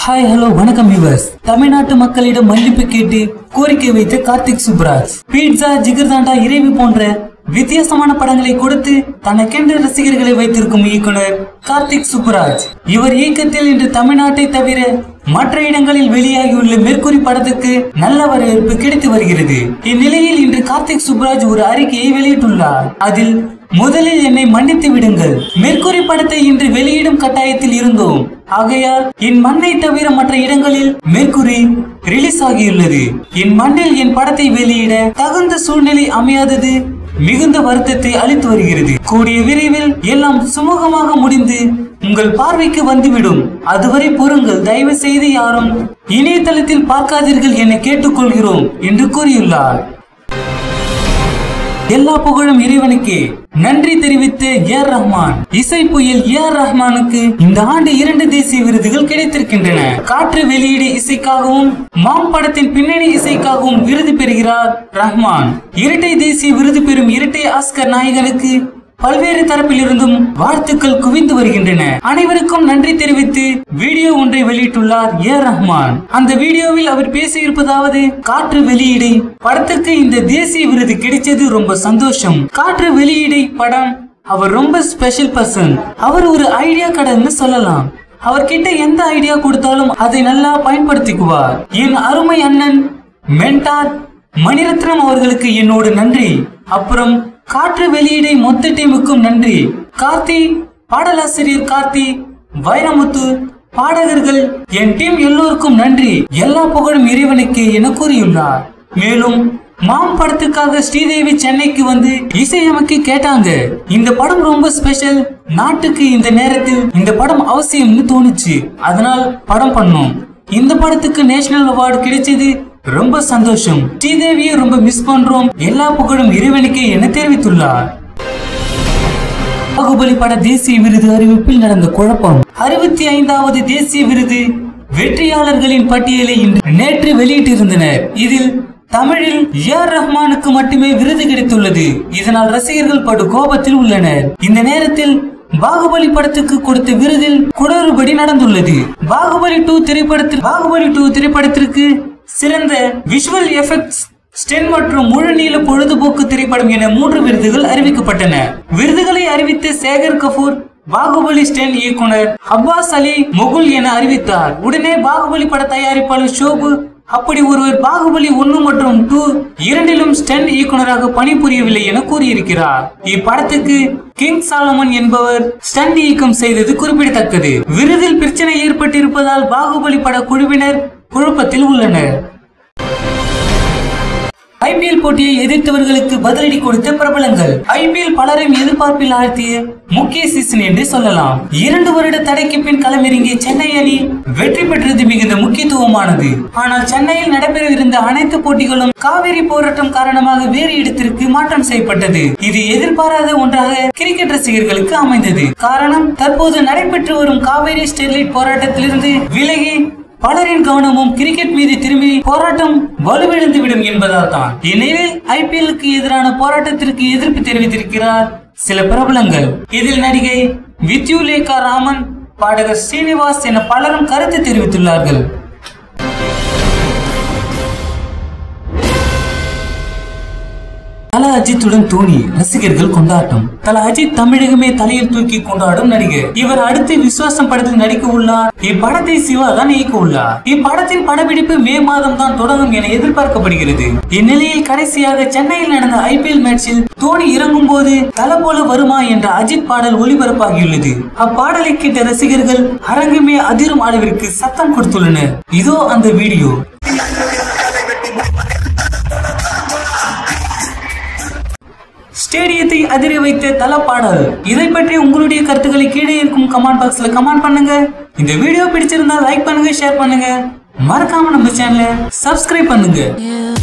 hi hello வணக்கம் viewers தமிழ்நாட்டு மக்களிடம் மன்னிப்பு கேட்டு கோரிக்கை வைத்த கார்த்திக் சுப்ராஜ் பீட்சா ஜிகர்தாண்டா இறைவி போன்ற வித்தியாசமான படங்களை கொடுத்து தனக்கென்று ரசிகர்களை வைத்திருக்கும் இயக்குனர் கார்த்திக் சுப்ராஜ் இவர் இயக்கத்தில் இன்று தமிழ்நாட்டை தவிர மற்ற இடங்களில் வெளியாகியுள்ள மேற்கூறி படத்துக்கு நல்ல வரவேற்பு கிடைத்து வருகிறது இந்நிலையில் இன்று கார்த்திக் சுப்ராஜ் ஒரு அறிக்கையை வெளியிட்டுள்ளார் அதில் முதலில் என்னை மன்னித்து விடுங்கள் மேற்கூறி படத்தை இன்று வெளியிடும் கட்டாயத்தில் இருந்தோம் ஆகையால் என் மண்ணை தவிர மற்ற இடங்களில் மேற்கூறி ரிலீஸ் ஆகியுள்ளது என் மண்ணில் என் படத்தை வெளியிட தகுந்த சூழ்நிலை அமையாதது மிகுந்த வருத்தத்தை அளித்து வருகிறது கூடிய விரைவில் எல்லாம் சுமூகமாக முடிந்து உங்கள் பார்வைக்கு வந்துவிடும் அதுவரை பொறுங்கள் தயவு செய்து யாரும் இணையதளத்தில் பார்க்காதீர்கள் என கேட்டுக்கொள்கிறோம் என்று கூறியுள்ளார் எல்லா புகழும் இறைவனுக்கே நன்றி தெரிவித்த ஏர் ரஹ்மான் இசை புயல் ஏர் ரஹ்மானுக்கு இந்த ஆண்டு இரண்டு தேசிய விருதுகள் கிடைத்திருக்கின்றன காற்று வெளியீடு இசைக்காகவும் மாம் படத்தின் பின்னணி இசைக்காகவும் விருது பெறுகிறார் ரஹ்மான் இரட்டை தேசிய விருது பெறும் இரட்டை ஆஸ்கர் நாயகனுக்கு பல்வேறு தரப்பிலிருந்தும் வாழ்த்துக்கள் குவிந்து வருகின்றன அனைவருக்கும் நன்றி தெரிவித்து வீடியோ ஒன்றை வெளியிட்டுள்ளார் ஏ ரஹ்மான் அந்த வீடியோவில் அவர் பேசியிருப்பதாவது காற்று வெளியீடை படத்துக்கு இந்த தேசிய விருது கிடைச்சது ரொம்ப சந்தோஷம் காற்று வெளியீடை படம் அவர் ரொம்ப ஸ்பெஷல் பர்சன் அவர் ஒரு ஐடியா கடன்னு சொல்லலாம் அவர்கிட்ட எந்த ஐடியா கொடுத்தாலும் அதை நல்லா பயன்படுத்திக்குவார் என் அருமை அண்ணன் மென்டார் மணிரத்னம் அவர்களுக்கு என்னோட நன்றி அப்புறம் காற்று வெளியீடை மொத்த டீமுக்கும் நன்றி கார்த்தி பாடலாசிரியர் கார்த்தி வைரமுத்து பாடகர்கள் என் டீம் எல்லோருக்கும் நன்றி எல்லா புகழும் இறைவனுக்கு என கூறியுள்ளார் மேலும் மாம் படத்துக்காக ஸ்ரீதேவி சென்னைக்கு வந்து இசையமைக்க கேட்டாங்க இந்த படம் ரொம்ப ஸ்பெஷல் நாட்டுக்கு இந்த நேரத்தில் இந்த படம் அவசியம்னு தோணுச்சு அதனால் படம் பண்ணோம் இந்த படத்துக்கு நேஷனல் அவார்டு கிடைச்சது ரொம்ப சந்தோஷம் ஸ்ரீதேவியை ரொம்ப மிஸ் பண்றோம் எல்லா புகழும் இறைவனுக்கே என தெரிவித்துள்ளார் பாகுபலி பட தேசிய விருது அறிவிப்பில் நடந்த குழப்பம் அறுபத்தி ஐந்தாவது தேசிய விருது வெற்றியாளர்களின் பட்டியலை இன்று நேற்று வெளியிட்டிருந்தனர் இதில் தமிழில் ஏஆர் ரஹ்மானுக்கு மட்டுமே விருது கிடைத்துள்ளது இதனால் ரசிகர்கள் படு கோபத்தில் உள்ளனர் இந்த நேரத்தில் பாகுபலி படத்துக்கு கொடுத்த விருதில் குளறுபடி நடந்துள்ளது பாகுபலி டூ திரைப்படத்தில் பாகுபலி டூ திரைப்படத்திற்கு சிறந்த விஷுவல் எஃபெக்ட்ஸ் ஸ்டென் மற்றும் முழு நீள பொழுதுபோக்கு திரைப்படம் என மூன்று விருதுகள் அறிவிக்கப்பட்டன விருதுகளை அறிவித்த சேகர் கபூர் பாகுபலி ஸ்டென் இயக்குனர் அப்பாஸ் அலி முகுல் என அறிவித்தார் உடனே பாகுபலி பட தயாரிப்பாளர் ஷோபு அப்படி ஒருவர் பாகுபலி ஒன்னு மற்றும் டூ இரண்டிலும் ஸ்டென் இயக்குனராக பணிபுரியவில்லை என கூறியிருக்கிறார் இப்படத்துக்கு கிங் சாலமன் என்பவர் ஸ்டண்ட் இயக்கம் செய்தது குறிப்பிடத்தக்கது விருதில் பிரச்சனை ஏற்பட்டிருப்பதால் பாகுபலி பட குழுவினர் குழப்பத்தில் உள்ளனர் ஐபிஎல் போட்டியை எதிர்த்தவர்களுக்கு பதிலடி கொடுத்த பிரபலங்கள் ஐபிஎல் பலரையும் எதிர்பார்ப்பில் ஆழ்த்திய முக்கிய சீசன் என்று சொல்லலாம் இரண்டு வருட தடைக்கு பின் களமிறங்கிய சென்னை அணி வெற்றி பெற்றது மிகுந்த முக்கியத்துவமானது ஆனால் சென்னையில் நடைபெறவிருந்த அனைத்து போட்டிகளும் காவிரி போராட்டம் காரணமாக வேறு இடத்திற்கு மாற்றம் செய்யப்பட்டது இது எதிர்பாராத ஒன்றாக கிரிக்கெட் ரசிகர்களுக்கு அமைந்தது காரணம் தற்போது நடைபெற்று வரும் காவிரி ஸ்டெர்லைட் போராட்டத்திலிருந்து விலகி பலரின் கவனமும் கிரிக்கெட் மீது திரும்பி போராட்டம் வலுவிழந்து விடும் என்பதால் தான் இந்நிலையில் ஐபிஎல்லுக்கு எதிரான போராட்டத்திற்கு எதிர்ப்பு தெரிவித்திருக்கிறார் சில பிரபலங்கள் இதில் நடிகை வித்யுலேகா ராமன் பாடகர் ஸ்ரீனிவாஸ் என பலரும் கருத்து தெரிவித்துள்ளார்கள் தல அஜித்துடன் தோனி ரசிகர்கள் கொண்டாட்டம் தல அஜித் தமிழகமே தலையில் தூக்கி கொண்டாடும் நடிகர் இவர் அடுத்து விசுவாசம் படத்தில் நடிக்க உள்ளார் இப்படத்தை சிவா தான் இயக்க உள்ளார் இப்படத்தின் படப்பிடிப்பு மே மாதம் தான் தொடங்கும் என எதிர்பார்க்கப்படுகிறது இந்நிலையில் கடைசியாக சென்னையில் நடந்த ஐபிஎல் மேட்சில் தோனி இறங்கும் போது தல போல வருமா என்ற அஜித் பாடல் ஒளிபரப்பாகியுள்ளது அப்பாடலை கேட்ட ரசிகர்கள் அரங்குமே அதிரும் அளவிற்கு சத்தம் கொடுத்துள்ளனர் இதோ அந்த வீடியோ ஸ்டேடியத்தை அதிர வைத்த தல பாடல் இதை பற்றி உங்களுடைய கருத்துக்களை கீழே இருக்கும் கமெண்ட் பாக்ஸ்ல கமெண்ட் பண்ணுங்க இந்த வீடியோ பிடிச்சிருந்தா லைக் பண்ணுங்க ஷேர் பண்ணுங்க மறக்காம நம்ம சேனலை சப்ஸ்கிரைப் பண்ணுங்க You